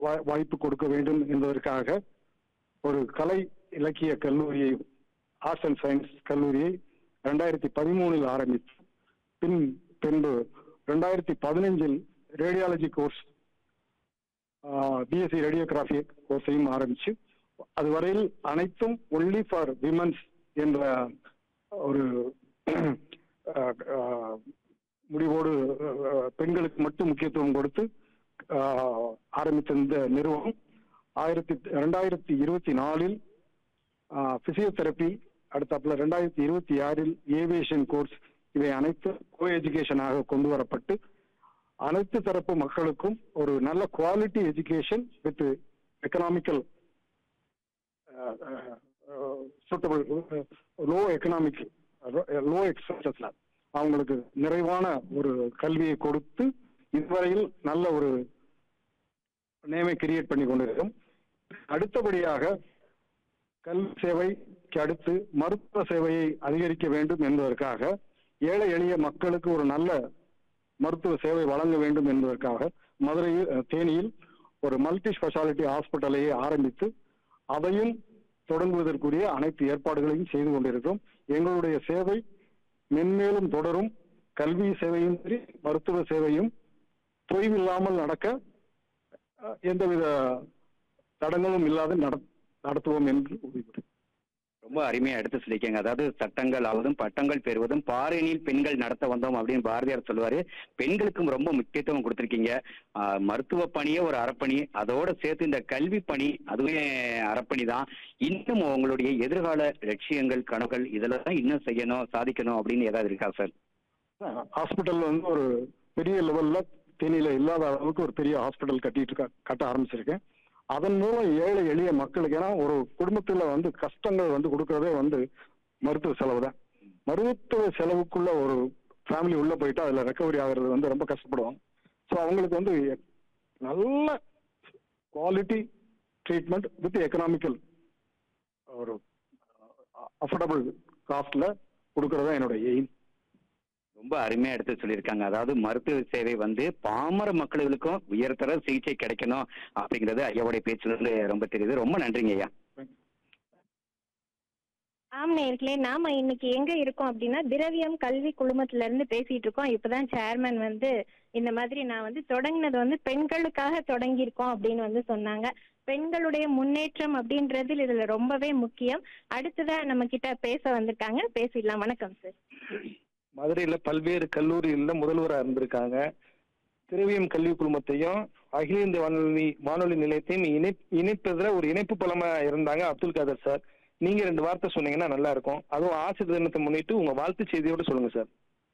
வா- வாய்ப்பு கொடுக்க வேண்டும் என்பதற்காக ஒரு கலை இலக்கிய கல்லூரியை ஆர்ட்ஸ் அண்ட் சயின்ஸ் கல்லூரியை ரெண்டாயிரத்தி பதிமூணில் ஆரம்பித்து பின் பின்பு ரெண்டாயிரத்தி பதினஞ்சில் ரேடியாலஜி கோர்ஸ் பிஎஸ்சி ரேடியோகிராஃபி கோர்ஸையும் ஆரம்பிச்சு அதுவரையில் அனைத்தும் ஒன்லி ஃபார் விமன்ஸ் என்ற ஒரு அஹ், அஹ், முடிவோடு அஹ், பெண்களுக்கு மட்டும் முக்கியத்துவம் கொடுத்து அஹ், ஆரம்பித்த இந்த நிறுவனம் ஆயிரத்தி ரெண்டாயிரத்தி இருபத்தி நாலில் பிசியோதெரப்பி அடுத்தாப்புல ரெண்டாயிரத்தி இருபத்தி ஆறில் ஏவியேஷன் கோர்ஸ் இவை அனைத்து கோ எஜுகேஷனாக கொண்டு வரப்பட்டு அனைத்து தரப்பு மக்களுக்கும் ஒரு நல்ல quality education with economical suitable low economic low எக்ஸ்பென்சஸ்ல அவங்களுக்கு நிறைவான ஒரு கல்வியை கொடுத்து இதுவரையில் நல்ல ஒரு நேமை கிரியேட் பண்ணி கொண்டிருக்கோம் அடுத்தபடியாக கல்வி சேவைக்கு அடுத்து மருத்துவ சேவையை அதிகரிக்க வேண்டும் என்பதற்காக ஏழை எளிய மக்களுக்கு ஒரு நல்ல மருத்துவ சேவை வழங்க வேண்டும் என்பதற்காக மதுரையில் அஹ், தேனியில் ஒரு மல்டி ஸ்பெஷாலிட்டி ஹாஸ்பிட்டலையை ஆரம்பித்து அதையும் தொடங்குவதற்குரிய அனைத்து ஏற்பாடுகளையும் செய்து கொண்டிருக்கிறோம் எங்களுடைய சேவை மென்மேலும் தொடரும் கல்வி சேவையும் சரி மருத்துவ சேவையும் தொய்வில்லாமல் நடக்க அஹ், எந்தவித தடங்களும் இல்லாத நட- நடத்துவோம் என்று உறுதிபடுகிறேன் ரொம்ப அருமையா எடுத்து சொல்லிக்கங்க அதாவது சட்டங்கள் ஆவதும் பட்டங்கள் பெறுவதும் பாரினில் பெண்கள் நடத்த வந்தோம் அப்படின்னு பாரதியார் சொல்லுவாரு பெண்களுக்கும் ரொம்ப முக்கியத்துவம் கொடுத்திருக்கீங்க ஆஹ், மருத்துவ பணியே ஒரு அறப்பணி அதோட சேர்த்து இந்த கல்வி பணி அதுவே அறப்பணி தான் இன்னும் உங்களுடைய எதிர்கால லட்சியங்கள் கனவுகள் இதெல்லாம் இன்னும் செய்யணும் சாதிக்கணும் அப்படின்னு ஏதாவது இருக்கா சார் ஹாஸ்பிட்டல் வந்து ஒரு பெரிய லெவல்ல தேனியில இல்லாத அளவுக்கு ஒரு பெரிய ஹாஸ்பிட்டல் கட்டிட்டு இருக்க- கட்ட ஆரம்பிச்சிருக்கேன் அதன் மூலம் ஏழை எளிய மக்களுக்கு ஏன்னா ஒரு குடும்பத்துல வந்து கஷ்டங்கள் வந்து கொடுக்கறதே வந்து மருத்துவ செலவு தான் மருத்துவ செலவுக்குள்ள ஒரு ஃபேமிலி உள்ள போயிட்டா அதுல ரெக்கவரி ஆகுறது வந்து ரொம்ப கஷ்டப்படுவாங்க ஸோ அவங்களுக்கு வந்து நல்ல குவாலிட்டி ட்ரீட்மெண்ட் வித் எக்கனாமிக்கல் ஒரு அஃபோர்டபுள் காஸ்ட்ல கொடுக்கறதா என்னோட எய்ம் ரொம்ப அருமையா எடுத்து சொல்லியிருக்காங்க அதாவது மருத்துவ சேவை வந்து பாமர மக்களுக்கும் உயர்தர சிகிச்சை கிடைக்கணும் அப்படிங்கிறது ஐயாவுடைய பேச்சுல இருந்து ரொம்ப தெரியுது ரொம்ப நன்றிங்க ஐயா ஆம் நேர்களே நாம இன்னைக்கு எங்க இருக்கோம் அப்படின்னா திரவியம் கல்வி குழுமத்துல இருந்து பேசிட்டு இருக்கோம் இப்பதான் சேர்மன் வந்து இந்த மாதிரி நான் வந்து தொடங்கினது வந்து பெண்களுக்காக தொடங்கியிருக்கோம் அப்படின்னு வந்து சொன்னாங்க பெண்களுடைய முன்னேற்றம் அப்படின்றது இதுல ரொம்பவே முக்கியம் அடுத்ததா நம்ம கிட்ட பேச வந்திருக்காங்க பேசிடலாம் வணக்கம் சார் மதுரையில பல்வேறு கல்லூரிகளில் முதல்வராக இருந்திருக்காங்க திரவியம் கல்வி குழுமத்தையும் அகில இந்திய வானொலி வானொலி நிலையத்தையும் இணை இணைப்பதில் ஒரு இணைப்பு பலமா இருந்தாங்க அப்துல் காதர் சார் நீங்க ரெண்டு வார்த்தை சொன்னீங்கன்னா நல்லா இருக்கும் அதுவும் ஆசிரியர் தினத்தை முன்னிட்டு உங்க வாழ்த்து செய்தியோட சொல்லுங்க சார்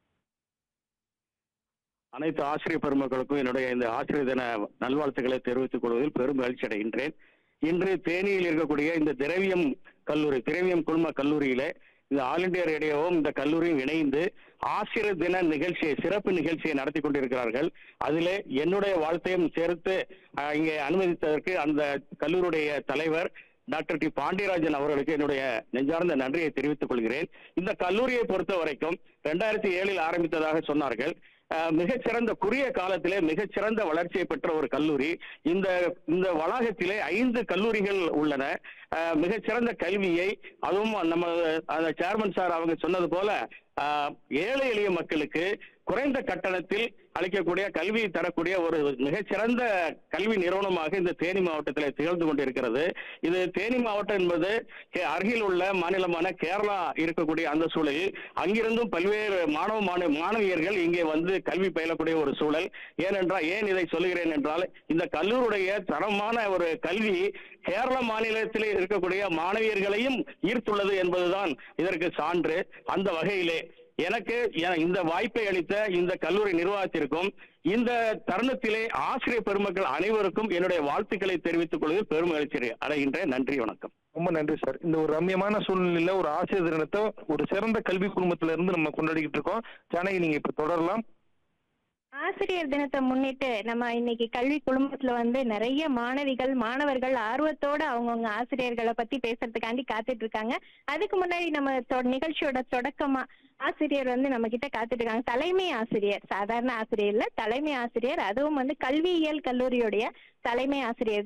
அனைத்து ஆசிரியர் பெருமக்களுக்கும் என்னுடைய இந்த ஆசிரியர் தின நல்வாழ்த்துக்களை தெரிவித்துக் கொள்வதில் பெரும் மகிழ்ச்சி அடைகின்றேன் இன்று தேனியில் இருக்கக்கூடிய இந்த திரவியம் கல்லூரி திரவியம் குழும கல்லூரியில இந்த ஆல் இந்தியா ரேடியோவும் இந்த கல்லூரியும் இணைந்து ஆசிரியர் தின நிகழ்ச்சியை சிறப்பு நிகழ்ச்சியை நடத்தி கொண்டிருக்கிறார்கள் அதிலே என்னுடைய வாழ்த்தையும் சேர்த்து அஹ், இங்கே அனுமதித்ததற்கு அந்த கல்லூரியுடைய தலைவர் டாக்டர் டி பாண்டியராஜன் அவர்களுக்கு என்னுடைய நெஞ்சார்ந்த நன்றியை தெரிவித்துக் கொள்கிறேன் இந்த கல்லூரியை பொறுத்த வரைக்கும் ரெண்டாயிரத்தி ஏழில் ஆரம்பித்ததாக சொன்னார்கள் அஹ், மிகச்சிறந்த குறுகிய காலத்திலே மிகச்சிறந்த வளர்ச்சியை பெற்ற ஒரு கல்லூரி இந்த இந்த வளாகத்திலே ஐந்து கல்லூரிகள் உள்ளன அஹ், மிகச்சிறந்த கல்வியை அதுவும் நம்ம அந்த சேர்மன் சார் அவங்க சொன்னது போல அஹ், ஏழை எளிய மக்களுக்கு குறைந்த கட்டணத்தில் அளிக்கக்கூடிய கல்வி தரக்கூடிய ஒரு மிகச்சிறந்த கல்வி நிறுவனமாக இந்த தேனி மாவட்டத்தில் திகழ்ந்து கொண்டிருக்கிறது இது தேனி மாவட்டம் என்பது கே- அருகில் உள்ள மாநிலமான கேரளா இருக்கக்கூடிய அந்த சூழலில் அங்கிருந்தும் பல்வேறு மாணவ மாணவ மாணவியர்கள் இங்கே வந்து கல்வி பயிலக்கூடிய ஒரு சூழல் ஏனென்றால் ஏன் இதை சொல்கிறேன் என்றால் இந்த கல்லூருடைய தரமான ஒரு கல்வி கேரள மாநிலத்தில் இருக்கக்கூடிய மாணவியர்களையும் ஈர்த்துள்ளது என்பதுதான் இதற்கு சான்று அந்த வகையிலே எனக்கு எ- இந்த வாய்ப்பை அளித்த இந்த கல்லூரி நிர்வாகத்திற்கும் இந்த தருணத்திலே ஆசிரியர் பெருமக்கள் அனைவருக்கும் என்னுடைய வாழ்த்துக்களை தெரிவித்துக் கொள்வதில் பெரும் மகிழ்ச்சி அடைகின்றேன் நன்றி வணக்கம் ரொம்ப நன்றி சார் இந்த ஒரு ரம்யமான சூழ்நிலையில ஒரு ஆசிரியர் தினத்தை ஒரு சிறந்த கல்வி குழுமத்துல இருந்து நம்ம கொண்டாடிக்கிட்டு இருக்கோம் ஜானகி நீங்க இப்ப தொடரலாம் ஆசிரியர் தினத்தை முன்னிட்டு நம்ம இன்னைக்கு கல்வி குழுமத்துல வந்து நிறைய மாணவிகள் மாணவர்கள் ஆர்வத்தோட அவங்கவுங்க ஆசிரியர்களை பத்தி பேசுறதுக்காண்டி காத்துட்டு இருக்காங்க அதுக்கு முன்னாடி நம்ம தொ- நிகழ்ச்சியோட தொடக்கமா ஆசிரியர் வந்து நம்ம கிட்ட காத்துட்டு இருக்காங்க தலைமை ஆசிரியர் சாதாரண ஆசிரியர் இல்ல தலைமை ஆசிரியர் அதுவும் வந்து கல்வியியல் கல்லூரியுடைய தலைமை ஆசிரியர்